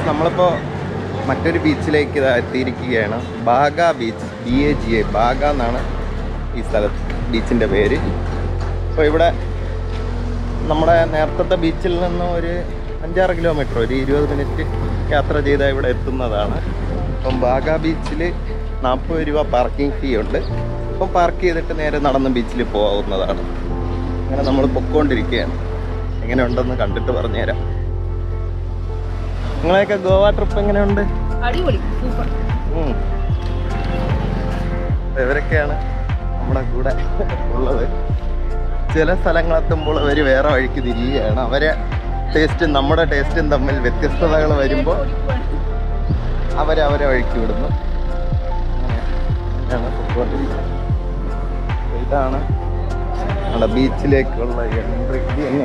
നമ്മളിപ്പോൾ മറ്റൊരു ബീച്ചിലേക്ക് ഇതാ എത്തിയിരിക്കുകയാണ് Baga beach B A G A Baga എന്നാണ് ഈ സ്ഥലത്ത് ബീച്ചിൻ്റെ പേര് അപ്പോൾ ഇവിടെ നമ്മുടെ നേരത്തെ ബീച്ചിൽ നിന്ന് ഒരു അഞ്ചാറ് കിലോമീറ്റർ ഒരു ഇരുപത് മിനിറ്റ് യാത്ര ചെയ്താൽ ഇവിടെ എത്തുന്നതാണ് അപ്പം ബാഗ ബീച്ചിൽ നാൽപ്പത് രൂപ പാർക്കിംഗ് ഫീ ഉണ്ട് അപ്പം പാർക്ക് ചെയ്തിട്ട് നേരെ നടന്ന് ബീച്ചിൽ പോകാവുന്നതാണ് അങ്ങനെ നമ്മൾ പൊക്കോണ്ടിരിക്കുകയാണ് എങ്ങനെ ഉണ്ടെന്ന് കണ്ടിട്ട് പറഞ്ഞുതരാം നിങ്ങളെയൊക്കെ ഗോവ ട്രിപ്പ് എങ്ങനെയുണ്ട് അടിപൊളി സൂപ്പർ ഉം. ഇവരൊക്കെയാണ് നമ്മുടെ കൂടെ ഉള്ളത് ചില സ്ഥലങ്ങളെത്തുമ്പോൾ അവർ വേറെ വഴിക്ക് തിരിയുകയാണ് അവരെ ടേസ്റ്റും നമ്മുടെ ടേസ്റ്റും തമ്മിൽ വ്യത്യസ്തതകൾ വരുമ്പോൾ അവരെ അവരെ വഴിക്ക് വിടുന്നു അങ്ങനെ അങ്ങനെയാണ് പൊക്കോണ്ടിരിക്കുന്നത് അപ്പൊ ഇതാണ് നമ്മുടെ ബീച്ചിലേക്കുള്ള എൻട്രി ഇത് തന്നെ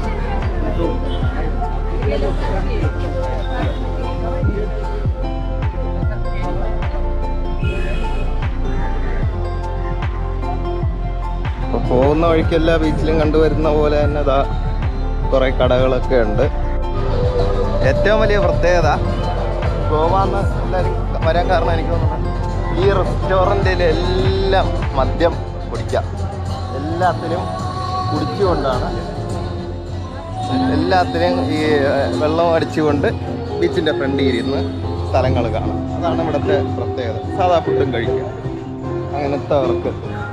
അപ്പൊ പോകുന്ന വഴിക്ക് എല്ലാ ബീച്ചിലും കണ്ടുവരുന്ന പോലെ തന്നെ ഇതാ കുറെ കടകളൊക്കെ ഉണ്ട് ഏറ്റവും വലിയ പ്രത്യേകത ഗോവ എന്ന് എല്ലാവരും വരാൻ കാരണം എനിക്ക് തോന്നുന്നു ഈ റെസ്റ്റോറൻറ്റിൽ എല്ലാം മദ്യം കുടിക്കാം എല്ലാത്തിലും കുടിച്ചുകൊണ്ടാണ് എല്ലാത്തിനും ഈ ഏഹ്, വെള്ളം അടിച്ചുകൊണ്ട് ബീച്ചിൻ്റെ ഫ്രണ്ടിൽ ഇരുന്ന് സ്ഥലങ്ങൾ കാണാം അതാണ് ഇവിടുത്തെ പ്രത്യേകത സാധാ ഫുഡും കഴിക്കാം അങ്ങനത്തെ അവർക്ക്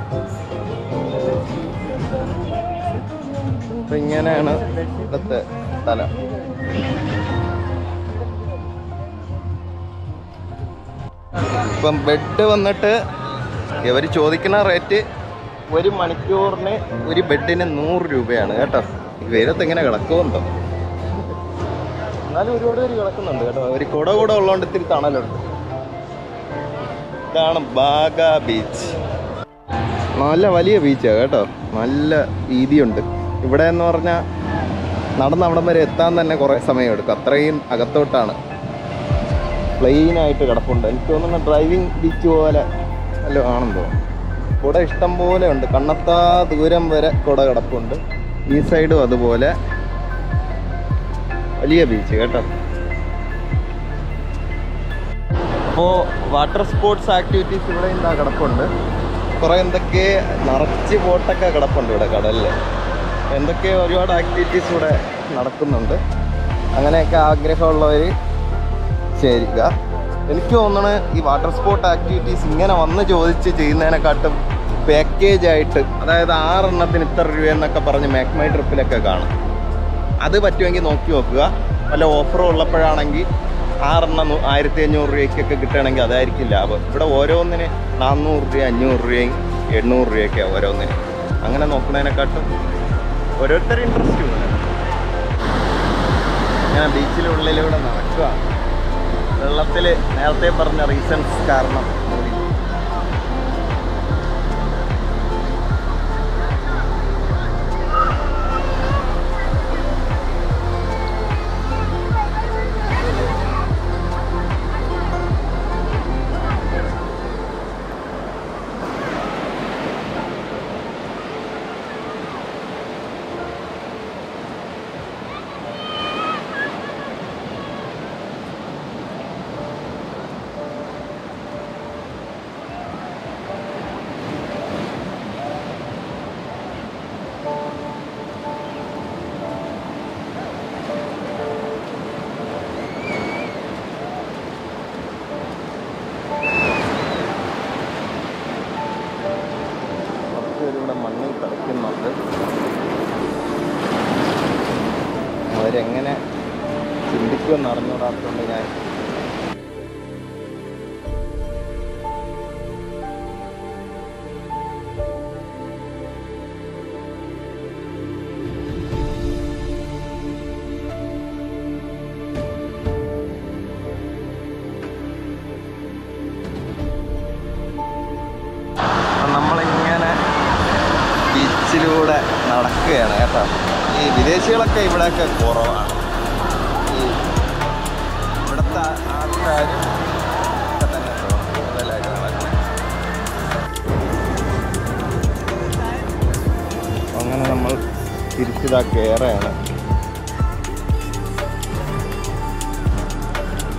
അപ്പൊ ഇങ്ങനെയാണ് ഇവിടുത്തെ സ്ഥലം ഇപ്പം ബെഡ് വന്നിട്ട് ഇവർ ചോദിക്കുന്ന റേറ്റ് ഒരു മണിക്കൂറിന് ഒരു ബെഡിന് നൂറ് രൂപയാണ് കേട്ടോ വെയിലത്ത് എങ്ങനെ കിടക്കുമെന്തോ എന്നാലും ഒരുപാട് പേര് കിടക്കുന്നുണ്ട് കേട്ടോ ഒരു കുട കൂടെ ഉള്ളതുകൊണ്ട് ഇത്തിരി തണലുണ്ട് ഇതാണ് ബാഗ ബീച്ച് നല്ല വലിയ ബീച്ചാണ് കേട്ടോ നല്ല വീതിയുണ്ട് ഇവിടെ എന്ന് പറഞ്ഞാൽ നടന്ന് അവിടം വരെ എത്താൻ തന്നെ കുറേ സമയം എടുക്കും അത്രയും അകത്തോട്ടാണ് പ്ലെയിൻ ആയിട്ട് കിടപ്പുണ്ട് എനിക്ക് തോന്നുന്നു ഡ്രൈവിംഗ് ബീച്ച് പോലെ വല്ലതും ആണെന്ന് തോന്നുന്നു കുട ഇഷ്ടം പോലെ ഉണ്ട് കണ്ണത്താ ദൂരം വരെ കുട കിടപ്പുണ്ട് ഈ സൈഡും അതുപോലെ വലിയ ബീച്ച് കേട്ടോ അപ്പോൾ വാട്ടർ സ്പോർട്സ് ആക്ടിവിറ്റീസ് ഇവിടെ എന്താ കിടപ്പുണ്ട് കുറേ എന്തൊക്കെ നിറച്ച് ബോട്ടൊക്കെ കിടപ്പുണ്ട് ഇവിടെ കടലിൽ എന്തൊക്കെ ഒരുപാട് ആക്ടിവിറ്റീസ് ഇവിടെ നടക്കുന്നുണ്ട് അങ്ങനെയൊക്കെ ആഗ്രഹമുള്ളവർ ചേരുക എനിക്ക് തോന്നുന്നത് ഈ വാട്ടർ സ്പോർട്ട് ആക്ടിവിറ്റീസ് ഇങ്ങനെ വന്ന് ചോദിച്ച് ചെയ്യുന്നതിനെക്കാട്ടും പാക്കേജ് ആയിട്ട് അതായത് ആറെണ്ണത്തിന് ഇത്ര രൂപ എന്നൊക്കെ പറഞ്ഞ് മാക്മൈ ട്രിപ്പിലൊക്കെ കാണും അത് പറ്റുമെങ്കിൽ നോക്കി നോക്കുക വല്ല ഓഫറും ഉള്ളപ്പോഴാണെങ്കിൽ ആറെണ്ണം നൂ- ആയിരത്തി അഞ്ഞൂറ് രൂപയ്ക്കൊക്കെ കിട്ടുകയാണെങ്കിൽ അതായിരിക്കും ലാഭം ഇവിടെ ഓരോന്നിന് നാനൂറ് രൂപ അഞ്ഞൂറ് രൂപയും എണ്ണൂറ് രൂപയൊക്കെയാണ് ഓരോന്നിന് അങ്ങനെ നോക്കുന്നതിനെക്കാട്ടും ഓരോരുത്തരും ഇൻട്രസ്റ്റ് ഞാൻ ബീച്ചിനുള്ളിലൂടെ നടക്കുക വെള്ളത്തിൽ നേരത്തെ പറഞ്ഞ റീസൺസ് കാരണം മൂടി. കുറച്ച് പേരിവിടെ മണ്ണിൽ കളിക്കുന്നുണ്ട് അവരെങ്ങനെ ചിന്തിക്കുമെന്ന് അറിഞ്ഞുകൂടാത്തതുകൊണ്ട് ഞാൻ അപ്പം നമ്മളിങ്ങനെ ബീച്ചിലൂടെ നടക്കുകയാണ് കേട്ടോ ഈ വിദേശികളൊക്കെ ഇവിടെയൊക്കെ കുറവാണ് ഈ ഇവിടുത്തെ ആൾക്കാരും ഒക്കെ തന്നെ കൂടുതലായിട്ട് നടക്കുന്നത് അങ്ങനെ നമ്മൾ തിരിച്ചിതാ കയറുകയാണ്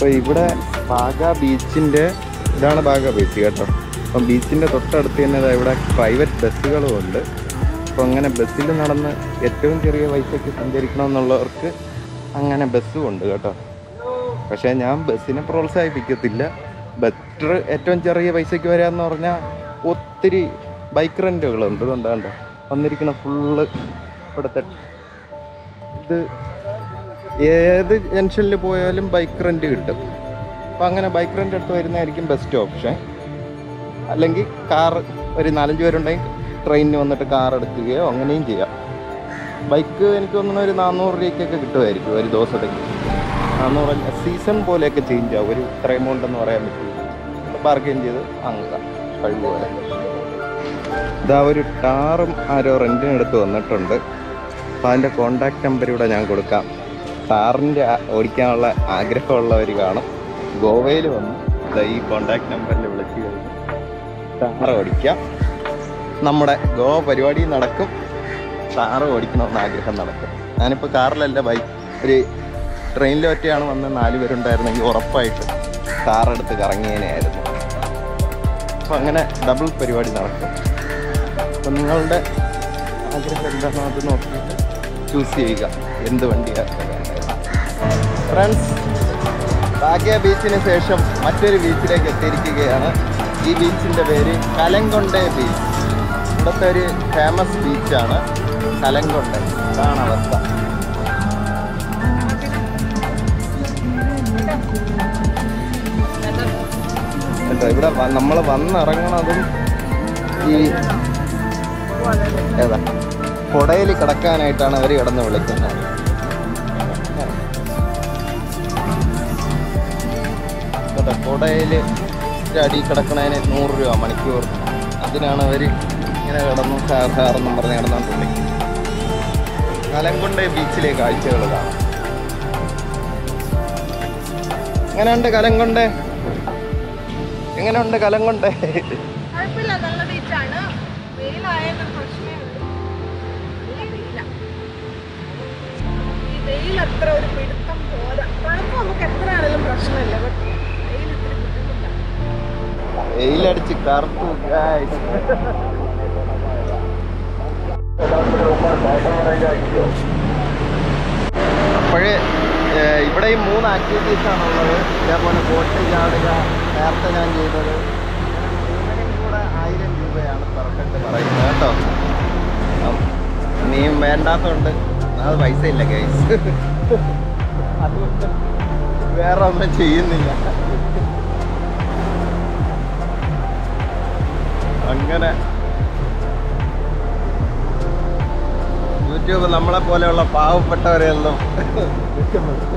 അപ്പോൾ ഇവിടെ ബാഗ ബീച്ചിൻ്റെ ഇതാണ് ബാഗ ബീച്ച് കേട്ടോ അപ്പം ബീച്ചിൻ്റെ തൊട്ടടുത്ത് തന്നെ ദാ ഇവിടെ പ്രൈവറ്റ് ബസ്സുകളും ഉണ്ട് അപ്പോൾ അങ്ങനെ ബസ്സിൽ നടന്ന് ഏറ്റവും ചെറിയ പൈസയ്ക്ക് സഞ്ചരിക്കണമെന്നുള്ളവർക്ക് അങ്ങനെ ബസ്സും ഉണ്ട് കേട്ടോ പക്ഷേ ഞാൻ ബസ്സിനെ പ്രോത്സാഹിപ്പിക്കത്തില്ല ബെറ്റർ ഏറ്റവും ചെറിയ പൈസയ്ക്ക് വരാമെന്ന് പറഞ്ഞാൽ ഒത്തിരി ബൈക്ക് റെൻറ്റുകളുണ്ട് ഇതുണ്ടാണ്ട് വന്നിരിക്കുന്ന ഫുള്ള് ഇവിടുത്തെ ഇത് ഏത് ജംഗ്ഷനിൽ പോയാലും ബൈക്ക് റെൻറ്റ് കിട്ടും അപ്പം അങ്ങനെ ബൈക്ക് റെൻ്റ് എടുത്ത് വരുന്നതായിരിക്കും ബെസ്റ്റ് ഓപ്ഷൻ അല്ലെങ്കിൽ കാർ ഒരു നാലഞ്ച് പേരുണ്ടെങ്കിൽ ട്രെയിനിന് വന്നിട്ട് കാർ എടുക്കുകയോ അങ്ങനെയും ചെയ്യാം ബൈക്ക് എനിക്ക് തോന്നുന്നു ഒരു നാനൂറ് രൂപയ്ക്കൊക്കെ കിട്ടുമായിരിക്കും ഒരു ദിവസത്തേക്ക് നാനൂറ് സീസൺ പോലെയൊക്കെ ചേഞ്ച് ആവും ഒരു ഇത്ര എമൗണ്ട് എന്ന് പറയാൻ പറ്റില്ല ബാർഗെയിൻ ചെയ്ത് വാങ്ങുക കഴിവ് പോലെ ഇതാ ഒരു ടാറും ആരോ റെൻറ്റിനെടുത്ത് വന്നിട്ടുണ്ട് അപ്പം അതിൻ്റെ കോണ്ടാക്ട് നമ്പർ ഇവിടെ ഞാൻ കൊടുക്കാം കാറിൻ്റെ ഓടിക്കാനുള്ള ആഗ്രഹമുള്ളവർ കാണും ഗോവയിൽ വന്ന് ദാ ഈ കോണ്ടാക്ട് നമ്പറിൽ വിളിച്ച് കഴിഞ്ഞ് കാർ ഓടിക്കാം നമ്മുടെ ഗോവ പരിപാടി നടക്കും കാറ് ഓടിക്കണമെന്ന് ആഗ്രഹം നടക്കും ഞാനിപ്പോൾ കാറിലല്ല ബൈക്ക് ഒരു ട്രെയിനിൽ ഒറ്റയാണ് വന്ന് നാല് പേരുണ്ടായിരുന്നെങ്കിൽ ഉറപ്പായിട്ട് കാറെടുത്ത് കറങ്ങിയതിനായിരുന്നു അപ്പം അങ്ങനെ ഡബിൾ പരിപാടി നടക്കും അപ്പം നിങ്ങളുടെ ആഗ്രഹം എന്താണോ അത് നോക്കിയിട്ട് ചൂസ് ചെയ്യുക എന്ത് വണ്ടിയാണ് ഫ്രണ്ട്സ് ഭാഗ്യ ബീച്ചിന് ശേഷം മറ്റൊരു ബീച്ചിലേക്ക് എത്തിയിരിക്കുകയാണ് ഈ ബീച്ചിൻ്റെ പേര് കലങ്കൊണ്ടേ ബീച്ച് ഇവിടുത്തെ ഒരു ഫേമസ് ബീച്ചാണ് കലങ്കൊണ്ടേ ഇതാണ് അവസ്ഥ കേട്ടോ ഇവിടെ നമ്മൾ വന്നിറങ്ങണതും ഈ ഏതാ പുടയിൽ കിടക്കാനായിട്ടാണ് അവർ കിടന്ന് വിളിക്കുന്നത് കേട്ടോ പുടയിൽ അടി കിടക്കണതിന് നൂറ് രൂപ മണിക്കൂർ അതിനാണ് അവർ ഇങ്ങനെ കിടന്നു സാർ സാറെന്നും പറഞ്ഞ് കിടന്നുകൊണ്ടില്ലേ കലംകൊണ്ട ബീച്ചിലെ കാഴ്ചകൾ കാണാം എങ്ങനെയുണ്ട് കലംകൊണ്ടേ എങ്ങനെയുണ്ട് കലംകൊണ്ടേ കുഴപ്പമില്ല നല്ല ബീച്ചാണ് വെയിലായത് പ്രശ്നമേ ഉള്ളൂ നല്ല വെയിലാ ഈ വെയിൽ അത്ര ഒരു പിടുത്തം പോരാ തണുപ്പ് നമുക്ക് എത്ര ആണെങ്കിലും പ്രശ്നമില്ല ബട്ട് വെയിൽ ഇത്തിരി ബുദ്ധിമുട്ടാണ് വെയിലടിച്ച് കറുത്തു guys. അപ്പോഴേ ഏഹ്, ഇവിടെ ഈ മൂന്ന് ആക്ടിവിറ്റീസ് ആണുള്ളത് ഇതേപോലെ ബോട്ട് ചാടുക നേരത്തെ ഞാൻ ചെയ്തത് മൂന്നിനും കൂടെ ആയിരം രൂപയാണ് പെർഫെക്റ്റ് പറയുന്നത് കേട്ടോ അപ്പം ഇനിയും വേണ്ടാത്തതുണ്ട് അത് പൈസ ഇല്ല ഗൈസ് അതുകൊണ്ട് വേറെ ഒന്നും ചെയ്യുന്നില്ല അങ്ങനെ യൂട്യൂബ് നമ്മളെ പോലെയുള്ള പാവപ്പെട്ടവരെയൊന്നും രക്ഷപ്പെടുത്തില്ല.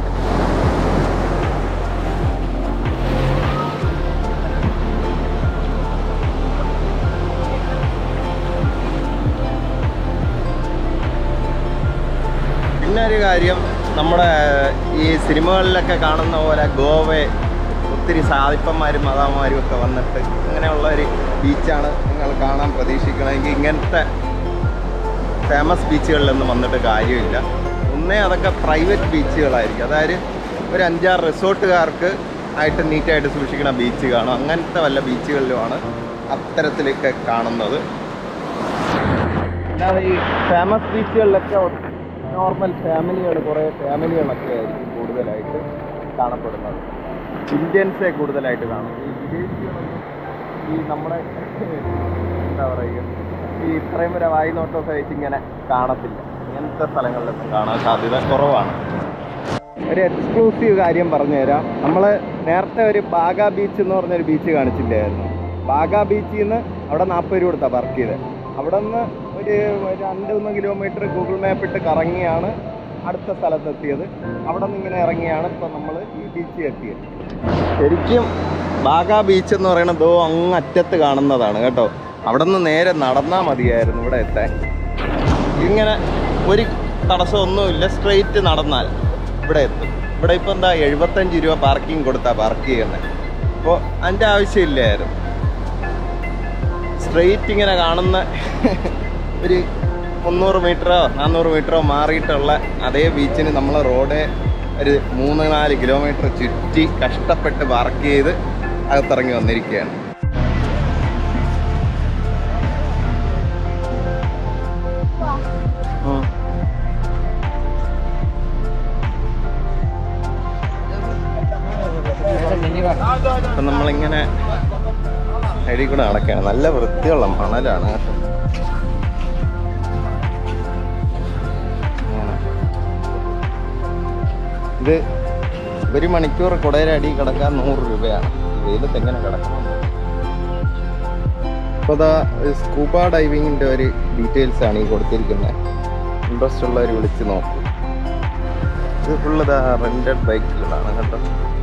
പിന്നെ ഒരു കാര്യം നമ്മുടെ ഈ സിനിമകളിലൊക്കെ കാണുന്ന പോലെ ഗോവയെ ഒത്തിരി സാധിപ്പന്മാരും മതാമാരും ഒക്കെ വന്നിട്ട് ഇങ്ങനെയുള്ള ഒരു ബീച്ചാണ് നിങ്ങൾ കാണാൻ പ്രതീക്ഷിക്കണമെങ്കിൽ ഇങ്ങനത്തെ ഫേമസ് ബീച്ചുകളിലൊന്നും വന്നിട്ട് കാര്യമില്ല ഒന്നേ അതൊക്കെ പ്രൈവറ്റ് ബീച്ചുകളായിരിക്കും അതായത് ഒരു അഞ്ചാറ് റിസോർട്ടുകാർക്ക് ആയിട്ട് നീറ്റായിട്ട് സൂക്ഷിക്കുന്ന ബീച്ച് കാണും അങ്ങനത്തെ വല്ല ബീച്ചുകളിലുമാണ് അത്തരത്തിലൊക്കെ കാണുന്നത് അല്ലാതെ ഈ ഫേമസ് ബീച്ചുകളിലൊക്കെ നോർമൽ ഫാമിലികൾ കുറേ ഫാമിലികളൊക്കെ ആയിരിക്കും കൂടുതലായിട്ട് കാണപ്പെടുന്നത് ഇന്ത്യൻസെ കൂടുതലായിട്ട് കാണും ഈ വിദേശികളൊന്നും ഈ നമ്മുടെ എന്താ പറയുക ഈ ഇത്രയും വരെ വായ്നോട്ടമൊക്കെ വെച്ച് ഇങ്ങനെ കാണത്തില്ല ഇങ്ങനത്തെ സ്ഥലങ്ങളിലൊന്നും കാണാൻ സാധ്യത കുറവാണ് ഒരു എക്സ്ക്ലൂസീവ് കാര്യം പറഞ്ഞു തരാം നമ്മൾ നേരത്തെ ഒരു ബാഗ ബീച്ച് എന്ന് പറഞ്ഞൊരു ബീച്ച് കാണിച്ചില്ലായിരുന്നു ബാഗ ബീച്ചിൽ നിന്ന് അവിടെ നാൽപ്പത് രൂപ കൊടുത്താണ് വർക്ക് ചെയ്തത് അവിടെ നിന്ന് ഒരു രണ്ട് മൂന്ന് കിലോമീറ്റർ ഗൂഗിൾ മാപ്പ് ഇട്ട് കറങ്ങിയാണ് അടുത്ത സ്ഥലത്തെത്തിയത് അവിടെ നിന്ന് ഇങ്ങനെ ഇറങ്ങിയാണ് ഇപ്പം നമ്മൾ ഈ ബീച്ചിൽ എത്തിയത് ശരിക്കും ബാഗ ബീച്ച് എന്ന് പറയുന്നത് ദോ അങ്ങ് അറ്റത്ത് കാണുന്നതാണ് കേട്ടോ അവിടെ നിന്ന് നേരെ നടന്നാൽ മതിയായിരുന്നു ഇവിടെ എത്താൻ ഇങ്ങനെ ഒരു തടസ്സമൊന്നുമില്ല സ്ട്രെയിറ്റ് നടന്നാൽ ഇവിടെ എത്തും ഇവിടെ ഇപ്പോൾ എന്താ എഴുപത്തഞ്ച് രൂപ പാർക്കിംഗ് കൊടുത്താ പാർക്ക് ചെയ്യുന്നത് അപ്പോൾ അതിൻ്റെ ആവശ്യമില്ലായിരുന്നു സ്ട്രെയിറ്റ് ഇങ്ങനെ കാണുന്ന ഒരു മുന്നൂറ് മീറ്ററോ നാന്നൂറ് മീറ്ററോ മാറിയിട്ടുള്ള അതേ ബീച്ചിന് നമ്മൾ റോഡ് ഒരു മൂന്ന് നാല് കിലോമീറ്റർ ചുറ്റി കഷ്ടപ്പെട്ട് പാർക്ക് ചെയ്ത് അകത്തിറങ്ങി വന്നിരിക്കുകയാണ് ഉം. അപ്പം നമ്മളിങ്ങനെ സൈഡിൽ കൂടെ നടക്കുകയാണ് നല്ല വൃത്തിയുള്ള മണലാണ് കേട്ടോ അങ്ങനെ. ഇത് ഒരു മണിക്കൂർ കുടയുടെ അടി കിടക്കാൻ നൂറ് രൂപയാണ് ഈ വെയിലത്ത് എങ്ങനെ കിടക്കണം അപ്പോൾ അതാ സ്കൂബ ഡൈവിങ്ങിൻ്റെ ഒരു ഡീറ്റെയിൽസ് ആണ് ഈ കൊടുത്തിരിക്കുന്നത് ഇൻട്രസ്റ്റ് ഉള്ളവർ വിളിച്ച് നോക്കും ഇത് ഫുള്ള് ഇതാ റെൻറ്റഡ് ബൈക്കുകളാണ് കേട്ടോ